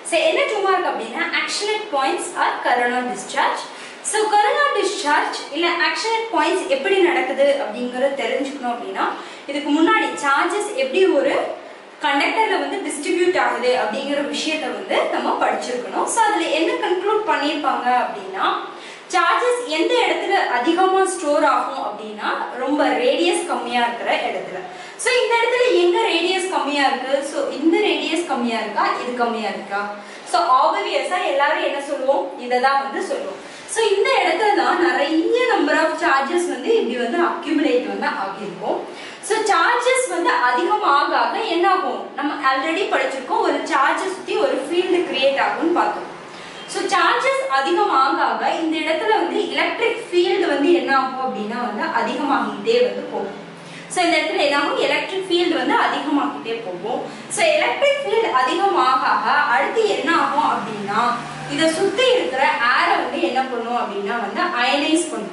so என்ன to mark அப்படின்னா action at points or corona discharge so corona discharge இல்லை action at points எப்படி நடக்குது அப்படிங்கறத தெரிஞ்சுக்கணும் அப்படின்னா இதுக்கு முன்னாடி சார்ஜஸ் எப்படி ஒரு கண்டக்டர்ல வந்து டிஸ்ட்ரிபியூட் ஆகுது அப்படிங்கிற விஷயத்த வந்து நம்ம படிச்சிருக்கணும் ஸோ அதுல என்ன கன்க்ளூட் பண்ணியிருப்பாங்க அப்படின்னா சார்ஜஸ் எந்த இடத்துல அதிகமா ஸ்டோர் ஆகும் அப்படின்னா ரொம்ப ரேடியஸ் கம்மியா இருக்கிற இடத்துல ஸோ இந்த இடத்துல எங்க ரேடியஸ் கம்மியா இருக்கு ஸோ இந்த ரேடியஸ் கம்மியா இருக்கா இது கம்மியா இருக்கா ஸோ ஆப்வியஸா எல்லாரும் என்ன சொல்லுவோம் இதை தான் வந்து சொல்லுவோம் ஸோ இந்த இடத்துல தான் நிறைய நம்பர் ஆஃப் சார்ஜஸ் வந்து இப்படி வந்து அக்யூமுலேட் வந்து ஆகியிருக்கும் ஸோ சார்ஜஸ் வந்து அதிகமாக ஆக என்ன ஆகும் நம்ம ஆல்ரெடி படிச்சிருக்கோம் ஒரு சார்ஜை சுற்றி ஒரு ஃபீல்டு கிரியேட் ஆகும்னு பார்த்தோம் ஸோ சார்ஜஸ் அதிகமாக ஆக இந்த இடத்துல வந்து எலக்ட்ரிக் ஃபீல்டு வந்து என்ன ஆகும் அப்படின்னா வந்து அதிகமாகிட்டே வந்து போகும் ஸோ இந்த இடத்துல என்ன ஆகும் எலக்ட்ரிக் ஃபீல்டு வந்து அதிகமாகிட்டே போகும் ஸோ எலக்ட்ரிக் ஃபீல்டு அதிகமாக ஆக அடுத்து என்ன ஆகும் அப்படின்னா இதை சுற்றி இருக்கிற ஏரை வந்து என்ன பண்ணும் அப்படின்னா வந்து அயனைஸ் பண்ணும்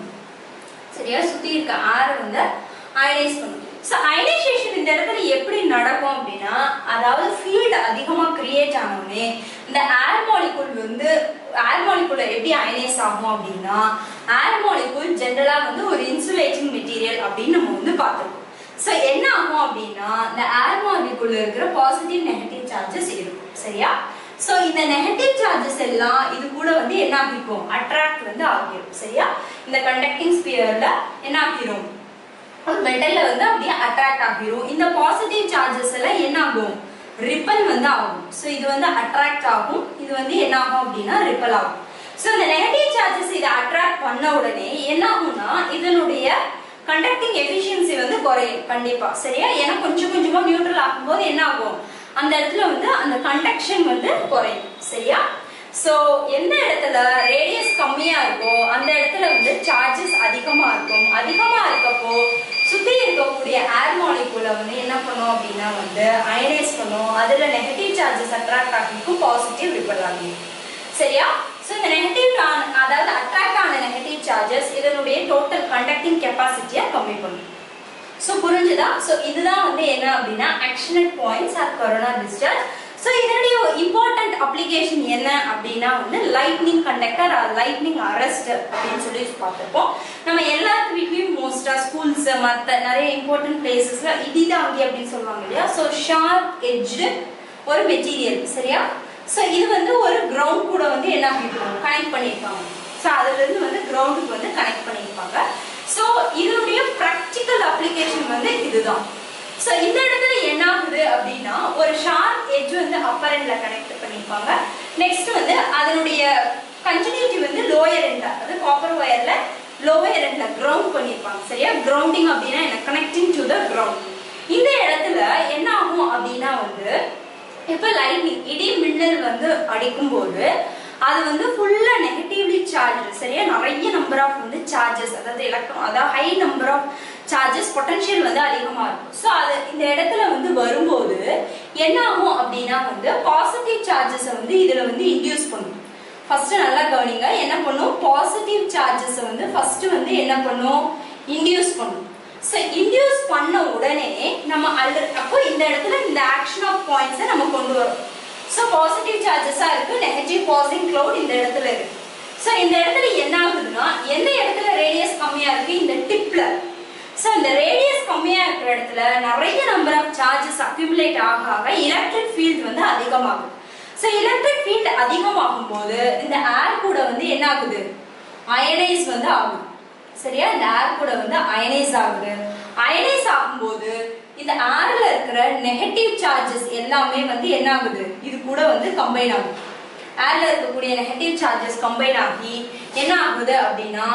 சரியா சுற்றி இருக்க ஏரை வந்து அயனைஸ் பண்ணும் ஸோ அயனைசேஷன் இந்த இடத்துல எப்படி நடக்கும் அப்படின்னா அதாவது ஃபீல்டு அதிகமாக கிரியேட் ஆனோடனே இந்த ஏர் மாலிகுல் வந்து ஏர் மாலிகுல எப்படி அயனைஸ் ஆகும் அப்படின்னா ஏர் மாலிகுல் ஜென்ரலாக வந்து ஒரு இன்சுலேட்டிங் மெட்டீரியல் அப்படின்னு நம்ம வந்து பார்த்துருக்கோம் ஸோ என்ன ஆகும் அப்படின்னா இந்த ஏர் மாலிகுல இருக்கிற பாசிட்டிவ் நெகட்டிவ் சார்ஜஸ் இருக்கும் சரியா ஸோ இந்த நெகட்டிவ் சார்ஜஸ் எல்லாம் இது கூட வந்து என்ன ஆகிருக்கும் அட்ராக்ட் வந்து ஆகிரும் சரியா இந்த கண்டக்டிங் ஸ்பியர்ல என்ன ஆகிரும் ஒரு மெட்டல்ல வந்து அப்படியே அட்ராக்ட் ஆகிரும் இந்த பாசிட்டிவ் சார்ஜஸ் எல்லாம் என்ன ஆகும் ரிப்பல் வந்து ஆகும் ஸோ இது வந்து அட்ராக்ட் ஆகும் இது வந்து என்ன ஆகும் அப்படின்னா ரிப்பல் ஆகும் ஸோ இந்த நெகட்டிவ் சார்ஜஸ் இதை அட்ராக்ட் பண்ண உடனே என்ன ஆகும்னா இதனுடைய கண்டக்டிங் எஃபிஷியன்சி வந்து குறையும் கண்டிப்பா சரியா ஏன்னா கொஞ்சம் கொஞ்சமா நியூட்ரல் ஆகும்போது என்ன ஆகும் அந்த இடத்துல வந்து அந்த கண்டக்ஷன் வந்து குறையும் சரியா ஸோ எந்த இடத்துல ரேடியஸ் கம்மியா இருக்கோ அந்த இடத்துல வந்து சார்ஜஸ் அதிகமா இருக்கும் அதிகமா இருக்கப்போ சுத்தி இருக்கக்கூடிய ஏர் மாலிகுல வந்து என்ன பண்ணும் அப்படின்னா வந்து அயனைஸ் பண்ணும் அதுல நெகட்டிவ் சார்ஜஸ் அட்ராக்ட் ஆகிக்கும் பாசிட்டிவ் ரிப்பல் ஆகிக்கும் சரியா ஸோ இந்த நெகட்டிவ் அதாவது அட்ராக்ட் ஆன நெகட்டிவ் சார்ஜஸ் இதனுடைய டோட்டல் கண்டக்டிங் கெப்பாசிட்டியை கம்மி பண்ணும் ஸோ புரிஞ்சுதா ஸோ இதுதான் வந்து என்ன அப்படின்னா action at points or corona discharge so இதனுடைய இம்பார்ட்டன்ட் அப்ளிகேஷன் என்ன அப்படின்னா வந்து lightning conductor or lightning arrest அப்படின்னு சொல்லி பார்த்துருப்போம் நம்ம எல்லாத்து வீட்லையும் மோஸ்டா ஸ்கூல்ஸ் மற்ற நிறைய இம்பார்ட்டன்ட் பிளேசஸ்ல இடிதாங்கி அப்படின்னு சொல்லுவாங்க இல்லையா ஸோ ஷார்ப் எட்ஜு ஒரு மெட்டீரியல் சரியா ஸோ இது வந்து ஒரு கிரவுண்ட் கூட வந்து என்ன பண்ணிருப்பாங்க கனெக்ட் பண்ணியிருப்பாங்க ஸோ அதுல இருந்து வந்து கிரவுண்டுக்கு வந்து கனெக்ட் பண்ணியிருப்பாங்க ஸோ இதனுடைய ப்ராக்டிக்கல் அப்ளிகேஷன் வந்து இதுதான் ஸோ இந்த இடத்துல என்ன ஆகுது அப்படின்னா ஒரு ஷார்ப் எட்ஜ் வந்து அப்பர் எண்ட்ல கனெக்ட் பண்ணியிருப்பாங்க நெக்ஸ்ட் வந்து அதனுடைய கண்டினியூட்டி வந்து லோயர் எண்ட்ல அது காப்பர் ஒயர்ல லோயர் எண்ட்ல கிரவுண்ட் பண்ணியிருப்பாங்க சரியா கிரவுண்டிங் அப்படின்னா என்ன கனெக்டிங் டு த கிரவுண்ட் இந்த இடத்துல என்ன ஆகும் அப்படின்னா வந்து இப்போ லைட்னிங் இடி மின்னல் வந்து அடிக்கும்போது அது வந்து ஃபுல்லா நெகட்டிவ்லி சார்ஜ் சரியா நிறைய நம்பர் ஆஃப் வந்து சார்ஜஸ் அதாவது எலக்ட்ரான் அதாவது high number of charges potential வந்து அதிகமா இருக்கும் ஸோ அது இந்த இடத்துல வந்து வரும்போது என்ன ஆகும் அப்படின்னா வந்து பாசிட்டிவ் சார்ஜஸை வந்து இதுல வந்து இன்டியூஸ் பண்ணும் ஃபர்ஸ்ட் நல்லா கவனிங்க என்ன பண்ணும் பாசிட்டிவ் சார்ஜஸை வந்து ஃபர்ஸ்ட் வந்து என்ன பண்ணும் இன்டியூஸ் பண்ணும் ஸோ இன்டியூஸ் பண்ண உடனே நம்ம ஆல்ரெடி அப்போ இந்த இடத்துல இந்த ஆக்ஷன் ஆஃப் பாயிண்ட்ஸை நம்ம கொண்டு வரோம் ஸோ பாசிட்டிவ் சார்ஜஸாக இருக்கு நெகட்டிவ் பாசிங் க்ளவுட் இந்த இடத்துல இருக்கு ஸோ இந்த இடத்துல என்ன ஆகுதுன்னா எந்த இடத்துல ரேடியஸ் கம்மியா இருக்கு இந்த டிப்ல ஸோ இந்த ரேடியஸ் கம்மியா இருக்கிற இடத்துல நிறைய நம்பர் ஆஃப் சார்ஜஸ் அக்யூமுலேட் ஆக ஆக எலக்ட்ரிக் ஃபீல்ட் வந்து அதிகமாகுது ஸோ எலக்ட்ரிக் ஃபீல்ட் அதிகமாகும் போது இந்த ஏர் கூட வந்து என்ன ஆகுது அயனைஸ் வந்து ஆகுது சரியா இந்த ஏர் கூட வந்து அயனைஸ் ஆகுது அயனைஸ் ஆகும்போது இந்த ஏர்ல இருக்கிற நெகட்டிவ் சார்ஜஸ் எல்லாமே வந்து என்ன ஆகுது இது கூட வந்து கம்பைன் ஆகுது ஏர்ல இருக்கக்கூடிய நெகட்டிவ் சார்ஜஸ் கம்பைன் ஆகி என்ன ஆகுது அப்படின்னா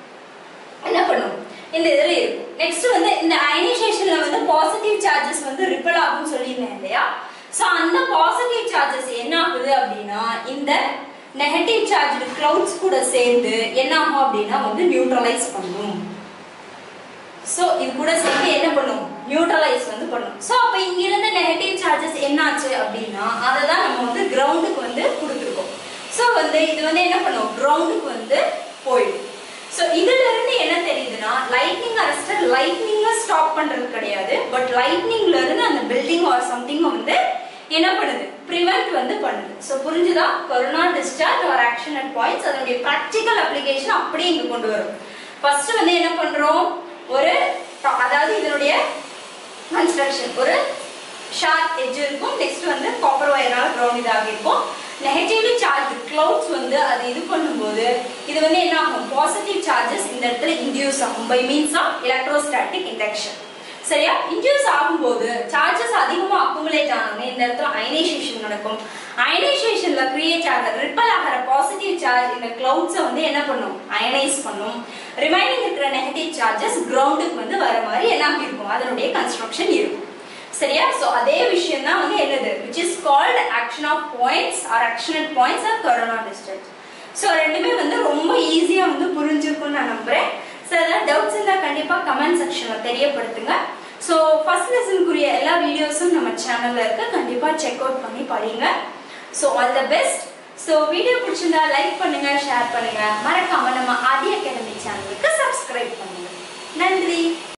என்ன பண்ணும் இந்த இதுல இருக்கும் நெக்ஸ்ட் வந்து இந்த அயனைசேஷன்ல வந்து பாசிட்டிவ் சார்ஜஸ் வந்து ரிப்பல் ஆகும்னு சொல்லியிருந்தேன் இல்லையா சோ அந்த பாசிட்டிவ் சார்ஜஸ் என்ன ஆகுது அப்படின்னா இந்த நெகட்டிவ் சார்ஜ் கிளவுட்ஸ் கூட சேர்ந்து என்ன ஆகும் அப்படின்னா வந்து நியூட்ரலைஸ் பண்ணும் சோ இது கூட சேர்ந்து என்ன பண்ணும் நியூட்ரலைஸ் வந்து பண்ணும் சோ அப்ப இங்க இருந்த நெகட்டிவ் சார்ஜஸ் என்னாச்சு அப்படின்னா அதை தான் நம்ம வந்து கிரவுண்டுக்கு வந்து கொடுத்துருக்கோம் சோ வந்து இது வந்து என்ன பண்ணும் கிரவுண்டுக்கு வந்து போயிடும் சோ இதுல இருந்து என்ன தெரியுதுன்னா லைட்னிங் அரெஸ்டர் லைட்னிங்க ஸ்டாப் பண்றது கிடையாது பட் லைட்னிங்ல இருந்து அந்த பில்டிங் ஆர் சம்திங் வந்து என்ன பண்ணுது prevent வந்து பண்ணுது ஸோ புரிஞ்சுதா corona discharge or action at points அதனுடைய ப்ராக்டிக்கல் அப்ளிகேஷன் அப்படியே இங்க கொண்டு வரும் ஃபர்ஸ்ட் வந்து என்ன பண்றோம் ஒரு அதாவது இதனுடைய கன்ஸ்ட்ரக்ஷன் ஒரு ஷார்ப் எட்ஜ் இருக்கும் நெக்ஸ்ட் வந்து காப்பர் ஒயரால கிரவுண்ட் இதாக இருக்கும் நெகட்டிவ்லி சார்ஜ் கிளவுட்ஸ் வந்து அது இது பண்ணும்போது இது வந்து என்ன ஆகும் பாசிட்டிவ் சார்ஜஸ் இந்த இடத்துல இன்டியூஸ் ஆகும் by means of electrostatic induction சரியா இன்டியூஸ் ஆகும்போது சார்ஜஸ் அதிகமா அக்குமுலேட் ஆனோடனே இந்த இடத்துல அயனைசேஷன் நடக்கும் அயனைசேஷன்ல கிரியேட் ஆகிற ரிப்பல் ஆகிற பாசிட்டிவ் சார்ஜ் இந்த கிளவுட்ஸை வந்து என்ன பண்ணும் அயனைஸ் பண்ணும் ரிமைனிங் இருக்கிற நெகட்டிவ் சார்ஜஸ் கிரவுண்டுக்கு வந்து வர மாதிரி எல்லாம் இருக்கும் அதனுடைய கன்ஸ்ட்ரக்ஷன் இருக்கும் சரியா சோ அதே விஷயம் தான் வந்து என்னது which is called action of points or action at points or corona discharge so ரெண்டுமே வந்து ரொம்ப ஈஸியா வந்து புரிஞ்சிருக்கும்னு நான் நம்புறேன் ஸோ ஏதாவது டவுட்ஸ் இருந்தால் கண்டிப்பாக கமெண்ட் செக்ஷனில் தெரியப்படுத்துங்க ஸோ ஃபர்ஸ்ட் லெசனுக்குரிய எல்லா வீடியோஸும் நம்ம சேனலில் இருக்கு கண்டிப்பாக செக் அவுட் பண்ணி படிங்க so all the best so video பிடிச்சிருந்தா லைக் பண்ணுங்க ஷேர் பண்ணுங்க மறக்காம நம்ம ஆதி அகாடமி சேனலுக்கு சப்ஸ்கிரைப் பண்ணுங்க நன்றி